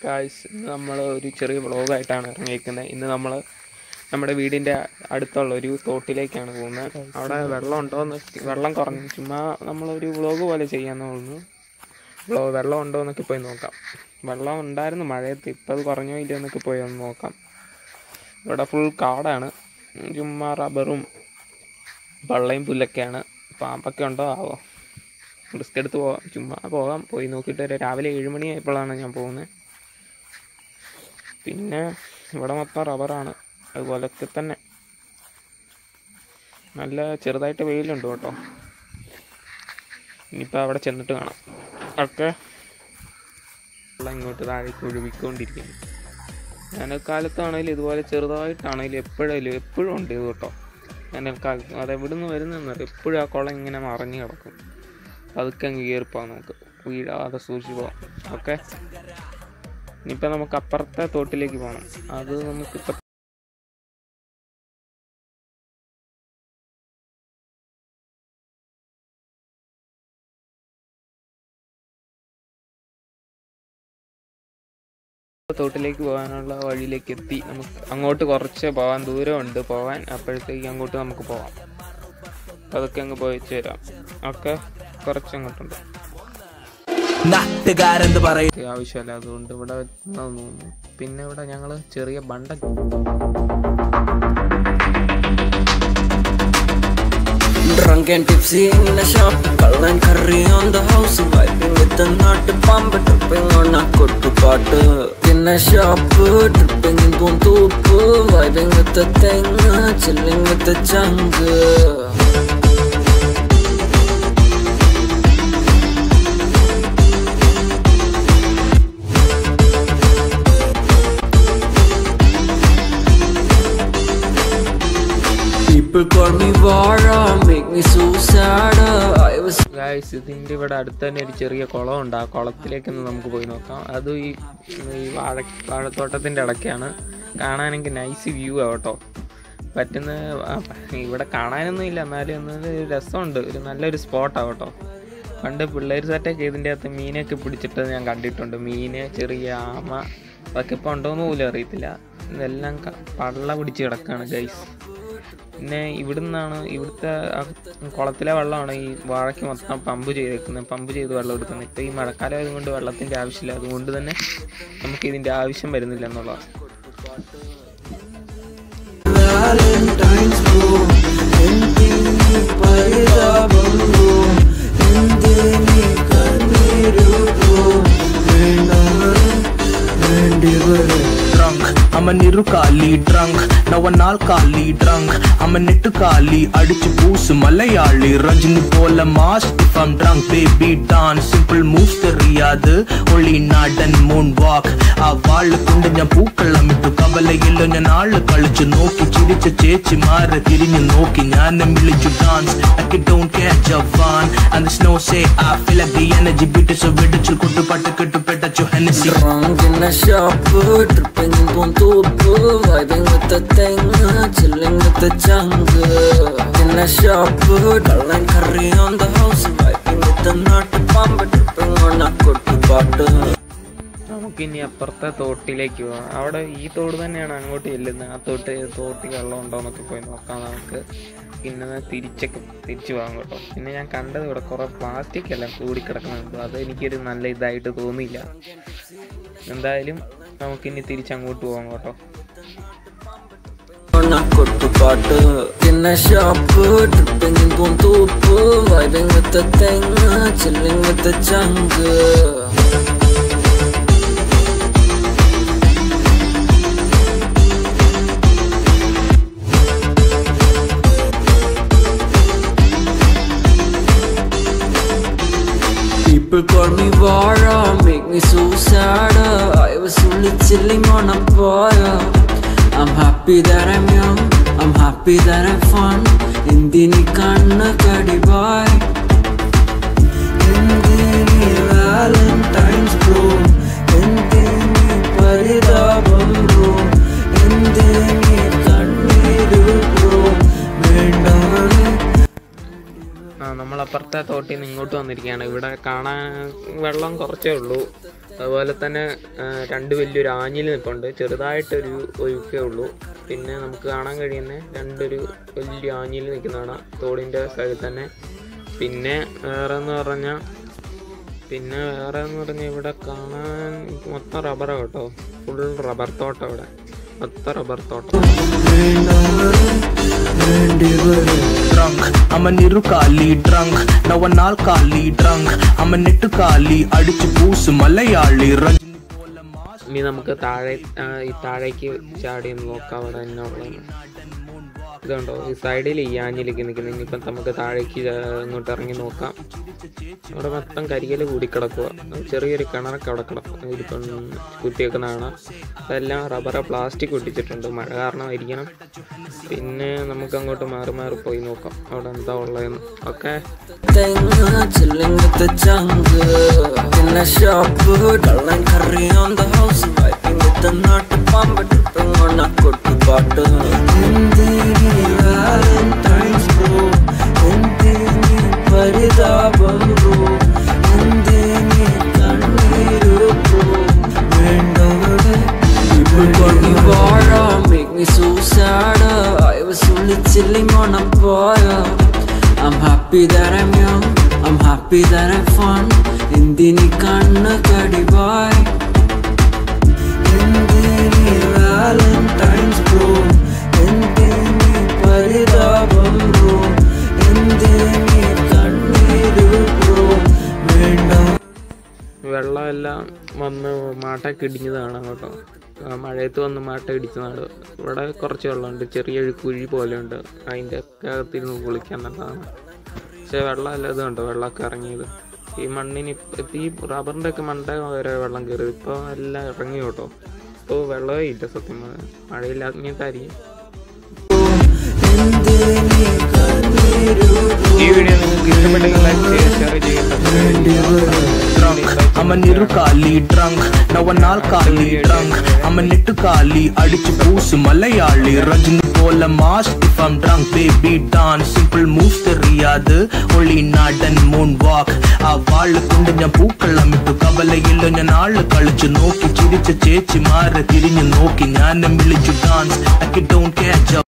Guys ഇന്ന് നമ്മൾ ഒരു ചെറിയ വ്ളോഗായിട്ടാണ് ഇറങ്ങിയിരിക്കുന്നത് ഇന്ന് നമ്മൾ നമ്മുടെ വീടിൻ്റെ അടുത്തുള്ള ഒരു തോട്ടിലേക്കാണ് പോകുന്നത് അവിടെ വെള്ളം ഉണ്ടോയെന്ന് വെള്ളം കുറഞ്ഞു ചുമ്മാ നമ്മളൊരു വ്ളോഗ് പോലെ ചെയ്യാമെന്ന് തോന്നുന്നു വ്ളോ വെള്ളം ഉണ്ടോ എന്നൊക്കെ പോയി നോക്കാം വെള്ളം ഉണ്ടായിരുന്നു മഴയത്ത് ഇപ്പോൾ അത് കുറഞ്ഞോ ഇല്ലയോ എന്നൊക്കെ പോയി ഒന്ന് നോക്കാം ഇവിടെ ഫുൾ കാടാണ് ചുമ്മാ റബ്ബറും പള്ളയും പുല്ലൊക്കെയാണ് പാമ്പൊക്കെ ഉണ്ടോ ആവോ റിസ്ക് എടുത്ത് പോവാം ചുമ്മാ പോകാം പോയി നോക്കിയിട്ട് വരാം രാവിലെ ഏഴ് മണി ആയപ്പോഴാണ് ഞാൻ പോകുന്നത് പിന്നെ ഇവിടെ മൊത്തം റബ്ബറാണ് അതുപോലൊക്കെ തന്നെ നല്ല ചെറുതായിട്ട് വെയിലുണ്ട് കേട്ടോ ഇനിയിപ്പോൾ അവിടെ ചെന്നിട്ട് കാണാം ഒക്കെ വെള്ളം ഇങ്ങോട്ട് താഴേക്ക് ഒഴുകിക്കൊണ്ടിരിക്കുന്നു വേനൽക്കാലത്താണെങ്കിലും ഇതുപോലെ ചെറുതായിട്ടാണെങ്കിലും എപ്പോഴായാലും എപ്പോഴും ഉണ്ട് ഇത് കേട്ടോ വേനൽക്കാലത്ത് അത് എവിടെ നിന്ന് വരുന്നതെന്നറിയാം എപ്പോഴും ആ കുളം ഇങ്ങനെ മറിഞ്ഞ് കിടക്കും പതുക്കെ അങ്ങ് കയറിപ്പോവാം നമുക്ക് വീഴാതെ സൂക്ഷിച്ച് പോവാം ഓക്കെ ഇനിയിപ്പോൾ നമുക്ക് അപ്പുറത്തെ തോട്ടിലേക്ക് പോകണം അത് നമുക്കിപ്പോൾ തോട്ടിലേക്ക് പോകാനുള്ള വഴിയിലേക്ക് എത്തി നമുക്ക് അങ്ങോട്ട് കുറച്ച് പോകാൻ ദൂരമുണ്ട് പോകാൻ അപ്പോഴത്തേക്ക് അങ്ങോട്ട് നമുക്ക് പോവാം അതൊക്കെ അങ്ങ് പോയിച്ച് വരാം ഒക്കെ കുറച്ച് അങ്ങോട്ടുണ്ട് നാട്ടുകാരെന്ത് പറയും ഇത് ആവശ്യമില്ല അതുകൊണ്ട് ഇവിടെ തോന്നുന്നു പിന്നെ ഇവിടെ ഞങ്ങൾ ചെറിയ ബണ്ട Drunk and tipsy in the shop Call and curry on the house Vibing with the nut pump Tripping on a kuttu പാട്ട് In a shop Tripping in പൂന്തോപ്പ് Vibing with the thing Chilling with the chunk People call me Vara, make me so sad. I was guys ഇതിൻ്റെ ഇവിടെ അടുത്ത് തന്നെ ഒരു ചെറിയ കുളമുണ്ട് ആ കുളത്തിലേക്കൊന്ന് നമുക്ക് പോയി നോക്കാം അതും ഈ ഈ വാഴ വാഴത്തോട്ടത്തിൻ്റെ ഇടയ്ക്കാണ് കാണാനെങ്കിൽ നൈസ് വ്യൂ ആ കേട്ടോ പറ്റുന്ന ആ, ഇവിടെ കാണാനൊന്നും ഇല്ല എന്നാലും ഒന്ന് രസമുണ്ട് ഒരു നല്ലൊരു സ്പോട്ടാണ് കേട്ടോ പണ്ട് പിള്ളേർ സെറ്റൊക്കെ ഇതിൻ്റെ അകത്ത് മീനൊക്കെ പിടിച്ചിട്ട് ഞാൻ കണ്ടിട്ടുണ്ട് മീന് ചെറിയ ആമ അതൊക്കെ ഇപ്പോൾ ഉണ്ടോയെന്ന് പോലും അറിയത്തില്ല ഇതെല്ലാം ക- പള്ള പിടിച്ച് കിടക്കുകയാണ് ഗൈസ് പിന്നെ ഇവിടുന്നാണ് ഇവിടുത്തെ ആ കുളത്തിലെ വെള്ളമാണ് ഈ വാഴയ്ക്ക് മൊത്തം പമ്പ് ചെയ്തേക്കുന്നത് പമ്പ് ചെയ്ത് വെള്ളം എടുക്കുന്നത് ഇപ്പോൾ ഈ മഴക്കാലം ആയതുകൊണ്ട് വെള്ളത്തിൻ്റെ ആവശ്യമില്ല അതുകൊണ്ട് തന്നെ നമുക്ക് ഇതിൻ്റെ ആവശ്യം വരുന്നില്ല എന്നുള്ളതാണ് Valentine's bro എന്തിനീ പരിതാപം bro എന്തിനീ കണ്ണീരു bro വേണ്ടവരെ വേണ്ടിവരെ drunk. I'm a നിറുകാലി drunk. Now a നാൽക്കാലി drunk. I'm a നെട്ടുകാലി അടിച്ചു പൂസ് മലയാളി രജനി പോലെ mass if I'm drunk baby dance simple moves தெரியாது ഒളി നാടൻ മൂൺ വാക്ക് ആ വാള് കൊണ്ട് ഞാൻ പൂക്കളം ഇട്ടു കവലയില്ലോ ഞാൻ ആള് കളിച്ചു നോക്കി ചിരിച്ച ചേച്ചിമാരെ തിരിഞ്ഞു നോക്കി ഞാൻ വിളിച്ചു dance I don't catch a fun and the snow say I feel like the energy beat so വെടിച്ചു കൊട്ടുപാട്ട് കെട്ടുപെട്ടു Hennessy Drunk in a shop tripping in പൂന്തോപ്പ് vibing with the thing chilling with the chunk in a shop dull and curry on the house vibing with the nut pump tripping on a kuttu പാട്ട് നമുക്കിനി അപ്പുറത്തെ തോട്ടിലേക്ക് പോകാം അവിടെ ഈ തോട് തന്നെയാണ് അങ്ങോട്ട് ചെല്ലുന്നത് ആ തോട്ട് തോട്ടിൽ വെള്ളം ഉണ്ടോ എന്നൊക്കെ പോയി നോക്കാം നമുക്ക് പിന്നെ തിരിച്ചൊക്കെ തിരിച്ചു പോകാം കേട്ടോ പിന്നെ ഞാൻ കണ്ടത് ഇവിടെ കുറേ പ്ലാസ്റ്റിക് എല്ലാം കൂടിക്കിടക്കുന്നുണ്ട് അത് എനിക്കൊരു നല്ല ഇതായിട്ട് തോന്നിയില്ല എന്തായാലും നമുക്കിനി തിരിച്ചങ്ങോട്ട് പോകാം കേട്ടോ on a kuttu പാട്ട് in a shop tripping in പൂന്തോപ്പ് vibing with the thing chilling with the chunk People call me Vara, make me so sad. I was only chilling on a bar. I'm happy that I'm young, I'm happy that I'm fun. എന്തിനി കണ്ണ് കടിവായ് എന്തിനി Valentine's bro എന്തിനി പരിതാപം bro എന്തിനി കണ്ണീരു bro വേണ്ടവരെ ആ നമ്മൾ അപ്പുറത്തെ തോട്ടിൽ നിന്ന് ഇങ്ങോട്ട് വന്നിരിക്കുകയാണ് ഇവിടെ കാണാൻ വെള്ളം കുറച്ചേ ഉള്ളൂ അതുപോലെ തന്നെ ആ, രണ്ട് വലിയൊരു ആഞ്ഞിൽ നിൽപ്പുണ്ട് ചെറുതായിട്ടൊരു ഒഴുക്കേ ഉള്ളൂ പിന്നെ നമുക്ക് കാണാൻ കഴിയുന്ന രണ്ടൊരു വലിയ ആഞ്ഞിൽ നിൽക്കുന്ന കാണാം തോടിൻ്റെ സൈഡിൽ തന്നെ പിന്നെ വേറെ എന്ന് പറഞ്ഞാൽ പിന്നെ വേറെ എന്ന് പറഞ്ഞാൽ ഇവിടെ കാണാൻ മൊത്തം റബ്ബറാണ് കേട്ടോ ഫുൾ റബ്ബർ തോട്ടം ഇവിടെ മൊത്തം റബ്ബർ തോട്ടം drunk I'm a നിറുകാലി drunk നവനാൽ കാലി drunk I'm a നെട്ടുകാലി അടിച്ചു പൂസ് മലയാളി രജനി പോലെ മാസ് ഇനി നമുക്ക് താഴെ ആ, ഈ താഴേക്ക് ചാടി ഒന്ന് നോക്കാം അവിടെ തന്നെ ഉള്ളത് ഇതുണ്ടോ ഈ സൈഡിൽ ഈ ആഞ്ഞിലേക്ക് നിൽക്കുന്നത് ഇനിയിപ്പം നമുക്ക് താഴേക്ക് ചാ- ഇങ്ങോട്ട് ഇറങ്ങി നോക്കാം അവിടെ മൊത്തം കരികൽ കൂടിക്കിടക്കുക ചെറിയൊരു കിണറൊക്കെ അവിടെ കിടക്കും ഇരിപ്പം കുത്തിയേക്കുന്ന കാണാം അതെല്ലാം റബ്ബറ പ്ലാസ്റ്റിക് ഒട്ടിച്ചിട്ടുണ്ട് മഴ കാരണമായിരിക്കണം പിന്നെ നമുക്ക് അങ്ങോട്ട് മാറി മാറി പോയി നോക്കാം അവിടെ എന്താ ഉള്ളതെന്ന് okay Thing, chilling with the jungle In a shop, kallan curry on the house Vibing with the nut bomb, tripping on a good bottle Indini Valentine's bro Indini Paridabam bro Indini Kanniru bro വേണ്ടവരെ People call me Vara, make me so sad I was only chilling on a boy I'm happy that I'm young, I'm happy that I'm fun എന്തിനി കണ്ണ് കടിവായ് എന്തിനി Valentine's bro എന്തിനി പരിതാപം bro എന്തിനി കണ്ണീര് bro വേണ്ട വെള്ളമെല്ലാം വന്ന് മാട്ടൊക്കെ ഇടിഞ്ഞത് കാണാം കേട്ടോ ആ മഴയത്ത് വന്ന് മാട്ട ഇടിച്ചതാണ് ഇവിടെ കുറച്ച് വെള്ളമുണ്ട് ചെറിയൊരു കുഴി പോലെയുണ്ട് അതിൻ്റെ ഒക്കെ അകത്തിരുന്ന് കുളിക്കാൻ നല്ലതാണ് പക്ഷേ വെള്ളമല്ല ഇത് കണ്ടോ വെള്ളമൊക്കെ ഇറങ്ങിയത് ഈ മണ്ണിന് ഇപ്പം ഈ റബ്ബറിൻ്റെ ഒക്കെ മണ്ട വരെ വെള്ളം കയറി ഇപ്പോൾ എല്ലാം ഇറങ്ങി കേട്ടോ ഇപ്പോൾ വെള്ളമേ ഇല്ല സത്യം പറഞ്ഞാൽ മഴയില്ലാഞ്ഞിട്ടായിരിക്കും എന്തിനി കണ്ണീര് ഈ വീഡിയോ നിങ്ങൾക്ക് ഇഷ്ടപ്പെട്ടെങ്കിൽ ലൈക്ക് ചെയ്യുക ഷെയർ ചെയ്യുക സബ്സ്ക്രൈബ് ചെയ്യുക drunk I'm a നിറുകാലി drunk നവനാൽ കാലി drunk I'm a നെട്ടുകാലി അടിച്ചു പൂസ് മലയാളി രജനി പോലെ mass if I'm drunk baby dance simple moves தெரியாது ഒളി നാടൻ മൂൺ വാക്ക് ആ വാള് കൊണ്ട് ഞാൻ പൂക്കള്ളം ഇട്ടു കവലയില്ല ഞാൻ ആള് കളിച്ചു നോക്കി ചിരിച്ച ചേച്ചിമാരെ തിരിഞ്ഞു നോക്കി ഞാനും വിളിച്ചു dance I don't catch up